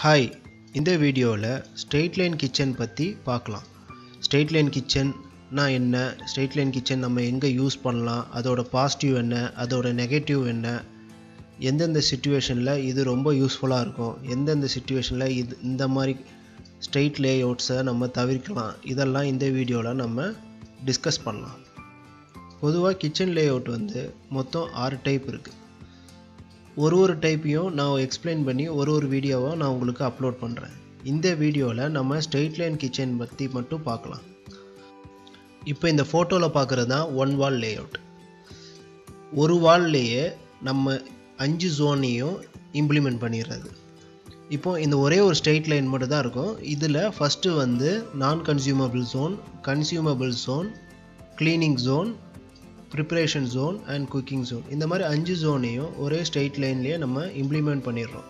hi இந்த வீடியோவில் straight line kitchen பற்றி பார்க்கலாம் ஸ்ட்ரெயிட் லைன் கிச்சன்னா என்ன ஸ்ட்ரெயிட் லைன் கிச்சன் நம்ம எங்கே யூஸ் பண்ணலாம் அதோட பாசிட்டிவ் என்ன அதோட நெகட்டிவ் என்ன எந்தெந்த சுச்சுவேஷனில் இது ரொம்ப யூஸ்ஃபுல்லாக இருக்கும் எந்தெந்த சுச்சுவேஷனில் இது இந்த மாதிரி ஸ்ட்ரெயிட் லே அவுட்ஸை நம்ம தவிர்க்கலாம் இதெல்லாம் இந்த வீடியோவில் நம்ம டிஸ்கஸ் பண்ணலாம் பொதுவாக கிச்சன் லே அவுட் வந்து மொத்தம் ஆறு டைப் இருக்குது ஒரு ஒரு டைப்பையும் நான் எக்ஸ்பிளைன் பண்ணி ஒரு ஒரு வீடியோவாக நான் உங்களுக்கு அப்லோட் பண்ணுறேன் இந்த வீடியோவில் நம்ம ஸ்ட்ரெயிட் லைன் கிச்சன் பற்றி மட்டும் பார்க்கலாம் இப்போ இந்த ஃபோட்டோவில் பார்க்குறது தான் ஒன் வால் லே அவுட் ஒரு வால்லையே நம்ம அஞ்சு ஜோனையும் இம்ப்ளிமெண்ட் பண்ணிடுறது இப்போ இந்த ஒரே ஒரு ஸ்ட்ரெயிட் லைன் மட்டும் தான் இருக்கும் இதில் ஃபஸ்ட்டு வந்து நான் consumable zone consumable zone cleaning zone preparation zone and cooking zone இந்த மாதிரி அஞ்சு ஜோனையும் ஒரே ஸ்ட்ரெயிட் லைன்லேயே நம்ம இம்ப்ளிமெண்ட் பண்ணிடுறோம்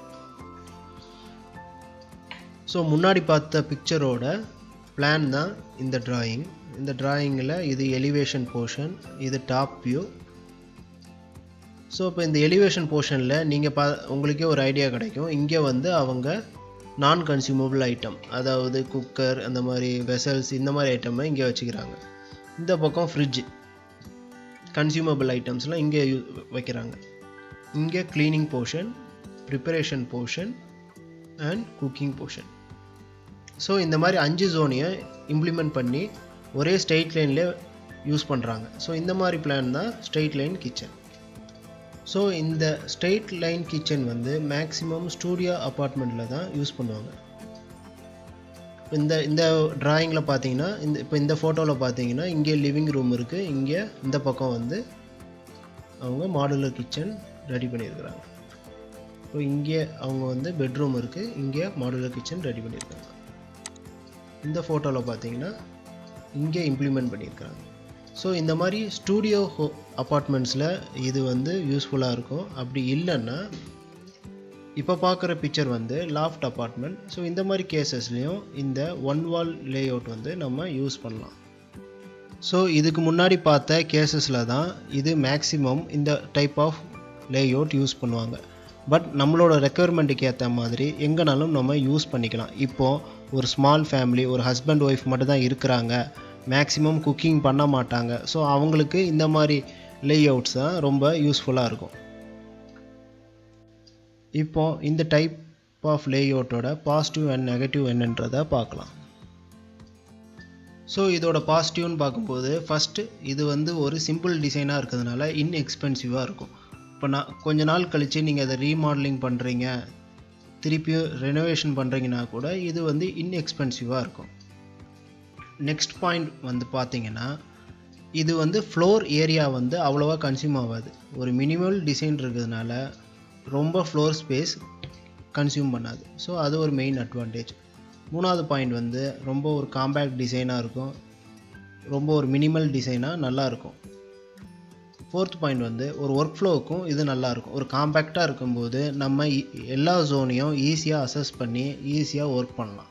ஸோ முன்னாடி பார்த்த பிக்சரோட பிளான் தான் இந்த டிராயிங் இந்த டிராயிங்கில் இது எலிவேஷன் போர்ஷன் இது டாப் வியூ ஸோ இப்போ இந்த எலிவேஷன் போர்ஷனில் நீங்கள் பா உங்களுக்கே ஒரு ஐடியா கிடைக்கும் இங்கே வந்து அவங்க நான் கன்சியூமபிள் ஐட்டம் அதாவது குக்கர் அந்த மாதிரி வெசல்ஸ் இந்த மாதிரி ஐட்டமை இங்கே வச்சுக்கிறாங்க இந்த பக்கம் ஃப்ரிட்ஜ் கன்சியூமபிள் ஐட்டம்ஸ்லாம் இங்கே யூ வைக்கிறாங்க இங்கே cleaning portion preparation portion and cooking portion so இந்த மாதிரி அஞ்சு ஜோனையும் இம்ப்ளிமெண்ட் பண்ணி ஒரே ஸ்ட்ரெயிட் லைன்லேயே யூஸ் பண்ணுறாங்க ஸோ இந்த மாதிரி பிளான் தான் ஸ்ட்ரெயிட் லைன் கிச்சன் ஸோ இந்த ஸ்ட்ரெயிட் லைன் கிச்சன் வந்து மேக்ஸிமம் ஸ்டூடியோ அப்பார்ட்மெண்ட்டில் தான் யூஸ் பண்ணுவாங்க இந்த இந்த ட்ராயிங்கில் பார்த்தீங்கன்னா இந்த இப்போ இந்த ஃபோட்டோவில் பார்த்தீங்கன்னா இங்கே லிவிங் ரூம் இருக்குது இங்கே இந்த பக்கம் வந்து அவங்க மாடுலர் கிச்சன் ரெடி பண்ணியிருக்கிறாங்க ஸோ இங்கே அவங்க வந்து பெட்ரூம் இருக்குது இங்கே மாடுலர் கிச்சன் ரெடி பண்ணியிருக்காங்க இந்த ஃபோட்டோவில் பார்த்தீங்கன்னா இங்கே இம்ப்ளிமெண்ட் பண்ணியிருக்காங்க ஸோ இந்த மாதிரி ஸ்டூடியோ ஹோ அப்பார்ட்மெண்ட்ஸில் இது வந்து யூஸ்ஃபுல்லாக இருக்கும் அப்படி இல்லைன்னா இப்போ பார்க்குற பிக்சர் வந்து லாஃப்ட் அப்பார்ட்மெண்ட் ஸோ இந்த மாதிரி கேசஸ்லேயும் இந்த ஒன் வால் லே அவுட் வந்து நம்ம யூஸ் பண்ணலாம் ஸோ இதுக்கு முன்னாடி பார்த்த கேசஸில் தான் இது மேக்ஸிமம் இந்த type of layout use பண்ணுவாங்க பட் நம்மளோட ரெக்குயர்மெண்ட்டுக்கு ஏற்ற மாதிரி எங்கேனாலும் நம்ம யூஸ் பண்ணிக்கலாம் இப்போது ஒரு ஸ்மால் ஃபேமிலி ஒரு ஹஸ்பண்ட் ஒய்ஃப் மட்டும் தான் இருக்கிறாங்க மேக்ஸிமம் குக்கிங் பண்ண மாட்டாங்க ஸோ அவங்களுக்கு இந்த மாதிரி லே அவுட்ஸ் தான் ரொம்ப யூஸ்ஃபுல்லாக இருக்கும் இப்போ இந்த டைப் ஆஃப் லேஅவுட்டோட பாசிட்டிவ் அண்ட் நெகட்டிவ் என்னன்றதை பார்க்கலாம் ஸோ இதோட பாசிட்டிவ்னு பார்க்கும்போது ஃபஸ்ட்டு இது வந்து ஒரு சிம்பிள் டிசைனாக இருக்கிறதுனால இன்எக்ஸ்பென்சிவாக இருக்கும் இப்போ நான் கொஞ்ச நாள் கழித்து நீங்கள் அதை ரீமாடலிங் பண்ணுறீங்க திருப்பியும் ரெனோவேஷன் பண்ணுறீங்கன்னா கூட இது வந்து இன்எக்ஸ்பென்சிவாக இருக்கும் நெக்ஸ்ட் பாயிண்ட் வந்து பார்த்தீங்கன்னா இது வந்து ஃப்ளோர் ஏரியா வந்து அவ்வளோவா கன்சியூம் ஆகாது ஒரு மினிமல் டிசைன் இருக்கிறதுனால ரொம்ப ஃப்ளோர் ஸ்பேஸ் கன்சியூம் பண்ணாது ஸோ அது ஒரு மெயின் அட்வான்டேஜ் மூணாவது பாயிண்ட் வந்து ரொம்ப ஒரு காம்பேக்ட் டிசைனாக இருக்கும் ரொம்ப ஒரு மினிமல் டிசைனாக நல்லாயிருக்கும் ஃபோர்த் பாயிண்ட் வந்து ஒரு ஒர்க் ஃப்ளோவுக்கும் இது நல்லாயிருக்கும் ஒரு காம்பேக்டாக இருக்கும்போது நம்ம எல்லா ஜோனையும் ஈஸியாக அசஸ் பண்ணி ஈஸியாக ஒர்க் பண்ணலாம்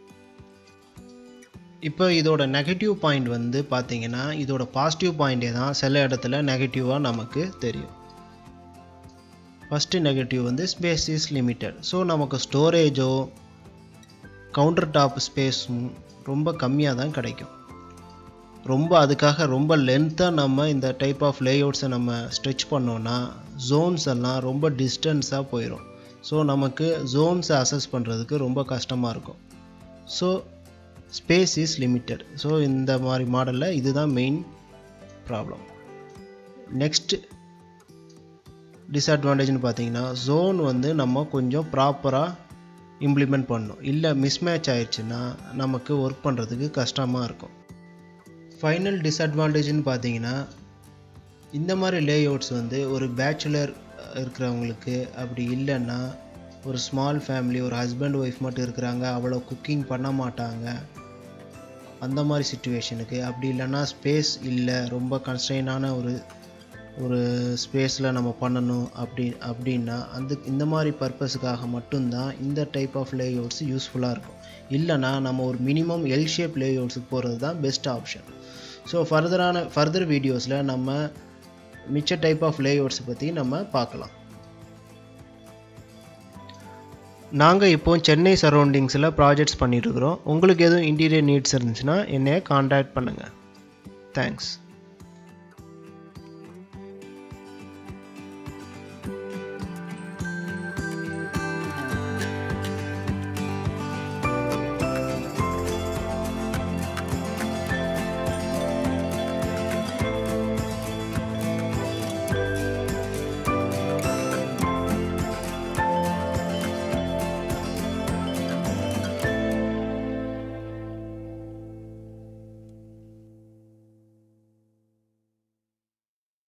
இப்போ இதோட நெகட்டிவ் பாயிண்ட் வந்து பார்த்தீங்கன்னா இதோட பாசிட்டிவ் பாயிண்டே தான் சில இடத்துல நெகட்டிவாக நமக்கு தெரியும் ஃபஸ்ட்டு நெகட்டிவ் வந்து ஸ்பேஸ் இஸ் லிமிட்டட் ஸோ நமக்கு ஸ்டோரேஜோ கவுண்டர் டாப் ஸ்பேஸும் ரொம்ப கம்மியாக தான் கிடைக்கும் ரொம்ப அதுக்காக ரொம்ப லென்த்தாக நம்ம இந்த டைப் ஆஃப் லேஅவுட்ஸை நம்ம ஸ்ட்ரெச் பண்ணோன்னா ஜோன்ஸ் எல்லாம் ரொம்ப டிஸ்டன்ஸாக போயிடும் ஸோ நமக்கு ஜோன்ஸை அசஸ் பண்ணுறதுக்கு ரொம்ப கஷ்டமாக இருக்கும் so space is limited so இந்த மாதிரி மாடலில் இதுதான் மெயின் ப்ராப்ளம் நெக்ஸ்ட் டிஸ்அட்வான்டேஜ்னு பார்த்தீங்கன்னா ஜோன் வந்து நம்ம கொஞ்சம் ப்ராப்பராக இம்ப்ளிமெண்ட் பண்ணணும் இல்லை மிஸ்மேட்ச் ஆயிடுச்சுன்னா நமக்கு ஒர்க் பண்ணுறதுக்கு கஷ்டமாக இருக்கும் ஃபைனல் டிஸ்அட்வான்டேஜ்னு பார்த்தீங்கன்னா இந்த மாதிரி லேஅவுட்ஸ் வந்து ஒரு பேச்சுலர் இருக்கிறவங்களுக்கு அப்படி இல்லைன்னா ஒரு ஸ்மால் ஃபேமிலி ஒரு ஹஸ்பண்ட் ஒய்ஃப் மட்டும் இருக்கிறாங்க அவ்வளோ குக்கிங் பண்ண மாட்டாங்க அந்த மாதிரி சுச்சுவேஷனுக்கு அப்படி இல்லைன்னா ஸ்பேஸ் இல்லை ரொம்ப கன்ஸ்டைனான ஒரு ஒரு ஸ்பேஸில் நம்ம பண்ணணும் அப்படி அப்படின்னா அந்த இந்த மாதிரி பர்பஸுக்காக மட்டும்தான் இந்த டைப் ஆஃப் லேஅவுட்ஸ் யூஸ்ஃபுல்லாக இருக்கும் இல்லைனா நம்ம ஒரு மினிமம் எல் ஷேப் லேஅவுட்ஸுக்கு போகிறது தான் பெஸ்ட் ஆப்ஷன் ஸோ ஃபர்தரான ஃபர்தர் வீடியோஸில் நம்ம மிச்ச டைப் ஆஃப் லேஅவுட்ஸ் பற்றி நம்ம பார்க்கலாம் நாங்கள் இப்போ சென்னை சரௌண்டிங்ஸில் ப்ராஜெக்ட்ஸ் பண்ணிட்டுருக்குறோம் உங்களுக்கு எதுவும் இன்டீரியர் நீட்ஸ் இருந்துச்சுன்னா என்னைய காண்டாக்ட் பண்ணுங்கள் தேங்க்ஸ்